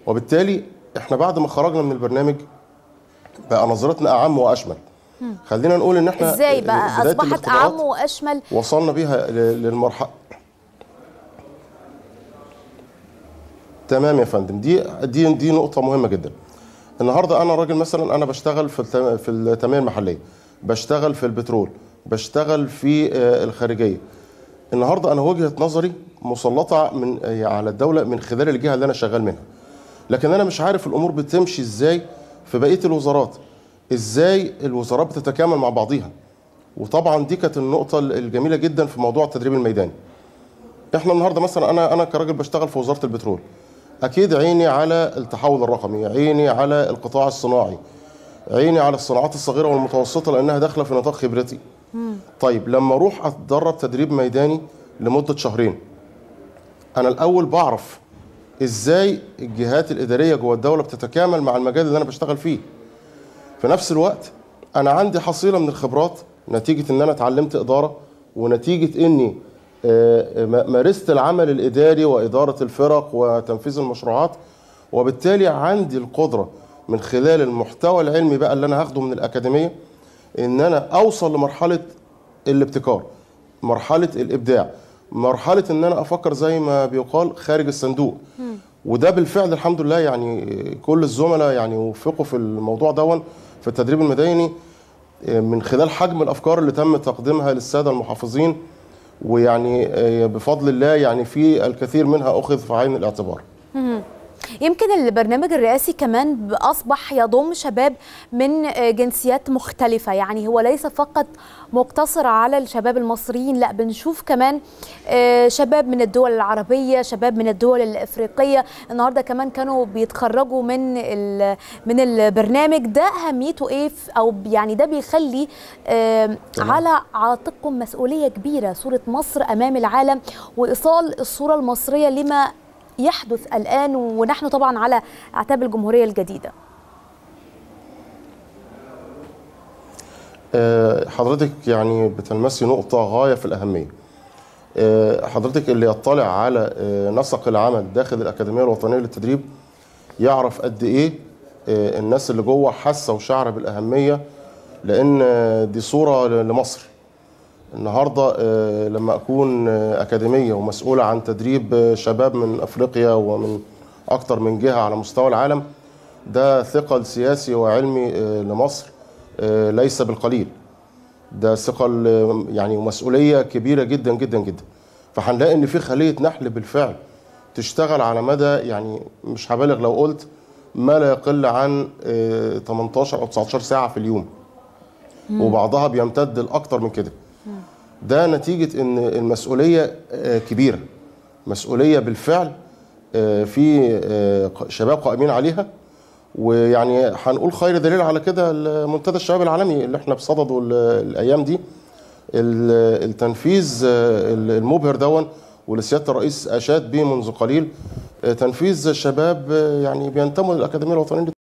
وبالتالي احنا بعد ما خرجنا من البرنامج بقى نظرتنا اعم واشمل خلينا نقول ان احنا ازاي بقى بداية اصبحت الاختبارات اعم واشمل وصلنا بيها ل- للمرحله تمام يا فندم دي دي دي نقطه مهمه جدا النهارده انا راجل مثلا انا بشتغل في التم- في التنميه المحليه بشتغل في البترول بشتغل في آه، الخارجيه النهارده انا وجهه نظري مسلطه من آه، على الدوله من خلال الجهه اللي انا شغال منها لكن انا مش عارف الامور بتمشي ازاي في بقيه الوزارات ازاي الوزارات بتتكامل مع بعضيها وطبعا دي كانت النقطه الجميله جدا في موضوع التدريب الميداني احنا النهارده مثلا انا انا كراجل بشتغل في وزاره البترول اكيد عيني على التحول الرقمي عيني على القطاع الصناعي عيني على الصناعات الصغيره والمتوسطه لانها داخله في نطاق خبرتي طيب لما اروح اتدرب تدريب ميداني لمده شهرين انا الاول بعرف ازاي الجهات الاداريه جوه الدوله بتتكامل مع المجال اللي انا بشتغل فيه في نفس الوقت انا عندي حصيله من الخبرات نتيجه ان انا اتعلمت اداره ونتيجه اني آه، م- مارست العمل الاداري واداره الفرق وتنفيذ المشروعات وبالتالي عندي القدره من خلال المحتوى العلمي بقى اللي انا هاخده من الاكاديميه ان انا اوصل لمرحله الابتكار مرحله الابداع مرحله ان انا افكر زي ما بيقال خارج الصندوق وده بالفعل الحمد لله يعني كل الزملاء يعني وفقوا في الموضوع دون في التدريب الميداني من خلال حجم الافكار اللي تم تقديمها للساده المحافظين ويعني بفضل الله يعني في الكثير منها اخذ في عين الاعتبار يمكن البرنامج الرئاسي كمان أصبح يضم شباب من جنسيات مختلفة يعني هو ليس فقط مقتصر على الشباب المصريين لا بنشوف كمان شباب من الدول العربية شباب من الدول الإفريقية النهاردة كمان كانوا بيتخرجوا من من البرنامج ده أهميته إيه أو يعني ده بيخلي على عاتقكم مسؤولية كبيرة صورة مصر أمام العالم وإيصال الصورة المصرية لما يحدث الآن ونحن طبعا على أعتاب الجمهورية الجديدة حضرتك يعني بتلمسي نقطة غاية في الأهمية حضرتك اللي يطلع على نسق العمل داخل الأكاديمية الوطنية للتدريب يعرف قد إيه الناس اللي جوه حاسة وشعر بالأهمية لأن دي صورة لمصر النهارده لما اكون اكاديميه ومسؤوله عن تدريب شباب من افريقيا ومن اكثر من جهه على مستوى العالم ده ثقل سياسي وعلمي لمصر ليس بالقليل ده ثقل يعني ومسؤوليه كبيره جدا جدا جدا فهنلاقي ان في خليه نحل بالفعل تشتغل على مدى يعني مش هبالغ لو قلت ما لا يقل عن 18 او 19 ساعه في اليوم وبعضها بيمتد لاكثر من كده ده نتيجة ان المسؤولية كبيرة مسؤولية بالفعل في شباب قائمين عليها ويعني هنقول خير دليل على كده منتدى الشباب العالمي اللي احنا بصدده الايام دي التنفيذ المبهر دون واللي سياده الرئيس اشاد به منذ قليل تنفيذ شباب يعني بينتموا للاكاديميه الوطنيه